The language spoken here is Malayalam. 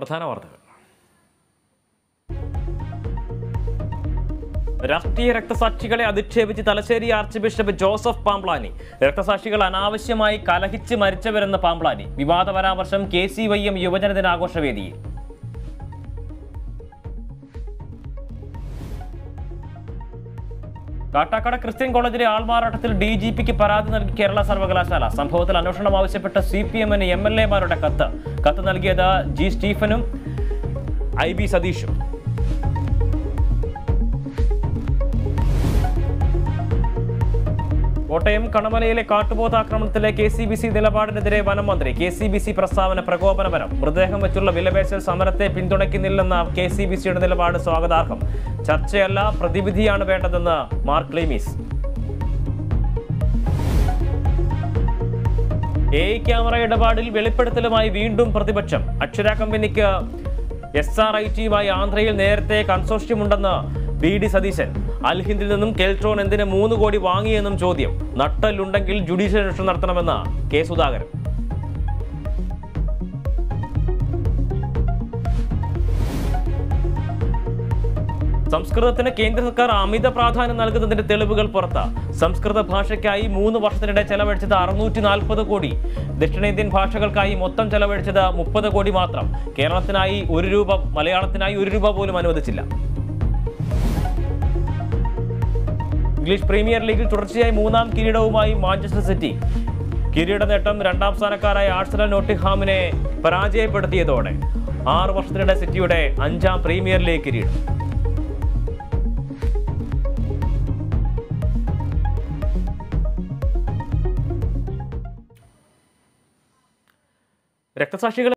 പ്രധാന വാർത്തകൾ രാഷ്ട്രീയ രക്തസാക്ഷികളെ അധിക്ഷേപിച്ച് Thalassery archbishop Joseph Pamplany രക്തസാക്ഷികൾ അനാവശ്യമായി കലഹിച്ച് മരിച്ചവരെന്ന് പാംപ്ലാനി വിവാദ പരാമർശം കെ സി വൈ എം യുവജന ദിനാഘോഷവേദിയിൽ കാട്ടാക്കട ക്രിസ്ത്യൻ കോളേജിലെ ആൾമാറാട്ടത്തിൽ ഡി ജി പിക്ക് പരാതി നൽകി കേരള സർവകലാശാല സംഭവത്തിൽ അന്വേഷണം ആവശ്യപ്പെട്ട് സി പി എമ്മിന് എം എൽ എമാരുടെ കത്ത് കത്ത് നൽകിയത് ജി സ്റ്റീഫനും ഐ ബി സതീഷും കോട്ടയം കണമലയിലെ കാട്ടുപോത്ത് ആക്രമണത്തിലെ കെ സി ബി സി നിലപാടിനെതിരെ വനം മന്ത്രി കെ സി ബി സി പ്രസ്താവന പ്രകോപനപരം മൃതദേഹം വെച്ചുള്ള വിലപേശൽ സമരത്തെ പിന്തുണയ്ക്കുന്നില്ലെന്ന കെ സി ബി സിയുടെ നിലപാട് സ്വാഗതാർഹം ചർച്ചയല്ല പ്രതിവിധിയാണ് വേണ്ടതെന്ന് Mar Cleemis A I camera ഇടപാടിൽ വെളിപ്പെടുത്തലുമായി വീണ്ടും പ്രതിപക്ഷം അക്ഷര കമ്പനിക്ക് എസ് ആർ ഐ ടിയുമായി ആന്ധ്രയിൽ നേരത്തെ കൺസോർഷ്യമുണ്ടെന്ന് ബി ഡി സതീശൻ അൽഹിന്ദിൽ നിന്നും കെൽട്രോൺ എന്തിന് മൂന്ന് കോടി വാങ്ങിയെന്നും ചോദ്യം നട്ടലുണ്ടെങ്കിൽ ജുഡീഷ്യൽ അന്വേഷണം നടത്തണമെന്ന് കെ സുധാകരൻ സംസ്കൃതത്തിന് കേന്ദ്ര സർക്കാർ അമിത പ്രാധാന്യം നൽകുന്നതിന്റെ തെളിവുകൾ പുറത്ത് സംസ്കൃത ഭാഷയ്ക്കായി മൂന്ന് വർഷത്തിനിടെ ചെലവഴിച്ചത് അറുന്നൂറ്റി നാൽപ്പത് കോടി ദക്ഷിണേന്ത്യൻ ഭാഷകൾക്കായി മൊത്തം ചെലവഴിച്ചത് മുപ്പത് കോടി മാത്രം കേരളത്തിനായി ഒരു രൂപ മലയാളത്തിനായി ഒരു രൂപ പോലും അനുവദിച്ചില്ല ഇംഗ്ലീഷ് പ്രീമിയർ ലീഗിൽ തുടർച്ചയായി മൂന്നാം കിരീടവുമായി മാഞ്ചസ്റ്റർ സിറ്റി കിരീട നേട്ടം രണ്ടാം സ്ഥാനക്കാരായ ആഴ്സണൽ നോട്ടിംഗ്ഹാമിനെ പരാജയപ്പെടുത്തിയതോടെ ആറ് വർഷത്തിനിടെ സിറ്റിയുടെ അഞ്ചാം പ്രീമിയർ ലീഗ് കിരീടം രക്തസാക്ഷികളെ